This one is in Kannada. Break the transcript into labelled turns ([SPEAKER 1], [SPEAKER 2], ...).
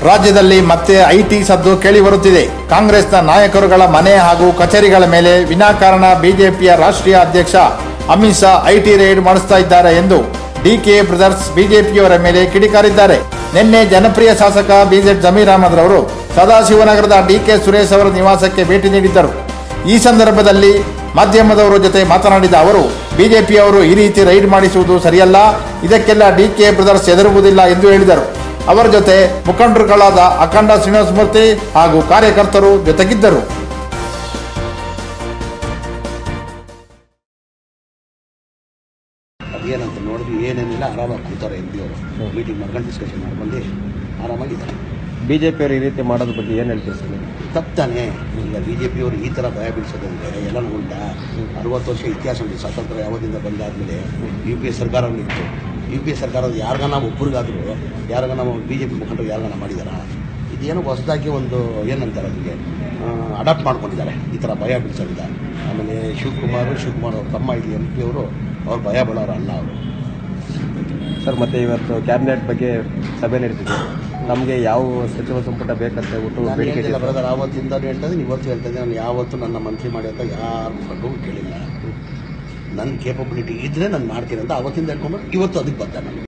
[SPEAKER 1] ರಾಜ್ಯದಲ್ಲಿ ಮತ್ತೆ ಐಟಿ ಸದ್ದು ಕೇಳಿ ಬರುತ್ತಿದೆ ಕಾಂಗ್ರೆಸ್ನ ನಾಯಕರುಗಳ ಮನೆ ಹಾಗೂ ಕಚೇರಿಗಳ ಮೇಲೆ ವಿನಾಕಾರಣ ಬಿಜೆಪಿಯ ರಾಷ್ಟ್ರೀಯ ಅಧ್ಯಕ್ಷ ಅಮಿತ್ ಶಾ ಐಟಿ ರೇಡ್ ಮಾಡಿಸ್ತಾ ಇದ್ದಾರೆ ಎಂದು ಡಿಕೆ ಬ್ರದರ್ಸ್ ಬಿಜೆಪಿಯವರ ಮೇಲೆ ಕಿಡಿಕಾರಿದ್ದಾರೆ ನಿನ್ನೆ ಜನಪ್ರಿಯ ಶಾಸಕ ಬಿಜೆಡ್ ಜಮೀರ್ ಅಹಮದ್ ರವರು ಸದಾಶಿವನಗರದ ಡಿಕೆ ಸುರೇಶ್ ಅವರ ನಿವಾಸಕ್ಕೆ ಭೇಟಿ ನೀಡಿದ್ದರು ಈ ಸಂದರ್ಭದಲ್ಲಿ ಮಾಧ್ಯಮದವರ ಜೊತೆ ಮಾತನಾಡಿದ ಅವರು ಬಿಜೆಪಿಯವರು ಈ ರೀತಿ ರೈಡ್ ಮಾಡಿಸುವುದು ಸರಿಯಲ್ಲ ಇದಕ್ಕೆಲ್ಲ ಡಿಕೆ ಬ್ರದರ್ಸ್ ಹೆದರುವುದಿಲ್ಲ ಎಂದು ಹೇಳಿದರು ಅವರ ಜೊತೆ ಮುಖಂಡರುಗಳಾದ ಅಖಂಡ ಶ್ರೀನಿವಾಸಮೂರ್ತಿ ಹಾಗೂ ಕಾರ್ಯಕರ್ತರು ಜೊತೆಗಿದ್ದರು
[SPEAKER 2] ಅದೇನಂತ ನೋಡಿದ್ವಿ ಏನೇನಿಲ್ಲ ಆರಾಮಾಗಿ ಕೂತಾರೆ ಎಂ ಪಿ ಅವರು ಮೀಟಿಂಗ್ ಮಾಡ್ಕೊಂಡು ಡಿಸ್ಕಷನ್ ಮಾಡ್ಕೊಂಡು ಆರಾಮಾಗಿದ್ದಾರೆ
[SPEAKER 3] ಬಿಜೆಪಿಯವರು ಈ ರೀತಿ ಮಾಡೋದ್ರ ಬಗ್ಗೆ ಏನು ಹೇಳ್ತೀರಿ ಸರ್ ನೀವು?
[SPEAKER 2] ತಪ್ಪಾನೆ ಈಗ ಬಿ ಜೆ ಪಿಯವರು ಈ ಥರ ಭಯ ಬೀಳಿಸೋದಂದ್ರೆ ಎಲ್ಲ ಉಂಟ ಅರವತ್ತು ವರ್ಷ ಇತಿಹಾಸ ಉಂಟು ಸ್ವಾತಂತ್ರ್ಯ ಯಾವತ್ತಿಂದ ಬಂದಾದ್ಮೇಲೆ ಯು ಪಿ ಎ ಸರ್ಕಾರ ಇತ್ತು ಯು ಪಿ ಎ ಸರ್ಕಾರದ ಯಾರಿಗಾನ ಒಬ್ರಿಗಾದರೂ ಯಾರಿಗಾನ ಬಿ ಜೆ ಪಿ ಮುಖಂಡರು ಯಾರಿಗಾನ ಮಾಡಿದಾರ ಇದೇನೋ ಹೊಸದಾಗಿ ಒಂದು ಏನಂತಾರೆ ಅದಕ್ಕೆ ಅಡಾಪ್ಟ್ ಮಾಡ್ಕೊಂಡಿದ್ದಾರೆ ಈ ಥರ ಭಯ ಬೀಳ್ಸೋದಿಲ್ಲ ಆಮೇಲೆ ಶಿವಕುಮಾರ್ ಶಿವಕುಮಾರ್ ಅವ್ರ ತಮ್ಮ ಇಲ್ಲಿ ಎಂ ಪಿ ಅವರು ಅವ್ರು ಭಯ ಬೀಳೋರು ಅಲ್ಲ ಅವರು
[SPEAKER 3] ಸರ್ ಮತ್ತೆ ಇವತ್ತು ಕ್ಯಾಬಿನೆಟ್ ಬಗ್ಗೆ ಸಭೆ ನಡೀತಿದೆ ನಮಗೆ ಯಾವ ಸಚಿವ ಸಂಪುಟ ಬೇಕಂತ ಒಟ್ಟು
[SPEAKER 2] ನಾನು
[SPEAKER 3] ಬೇಡಿಕೆ
[SPEAKER 2] ಹೇಳ್ತಿಲ್ಲ
[SPEAKER 3] ಇದೆ.
[SPEAKER 2] ಬ್ರದರ್ ಆವತ್ತಿಂದ ಹೇಳ್ತಾ ಇದ್ದೀನಿ ಇವತ್ತು ಹೇಳ್ತಾ ಇದ್ದೀನಿ ನಾನು ಯಾವತ್ತೂ ನನ್ನ ಮಂತ್ರಿ ಮಾಡಿ ಅಂತ ಯಾರ ಮುಖಂಡರು ಕೇಳಿಲ್ಲ ನನ್ನ ಕೇಪಬಿಲಿಟಿ ಇದ್ರೆ ನಾನು ಮಾಡ್ತೀನಿ ಅಂತ ಅವತ್ತಿಂದ ಹೇಳ್ಕೊಂಡು ಇವತ್ತು ಅದಕ್ಕೆ ಬಂದ ನಾನು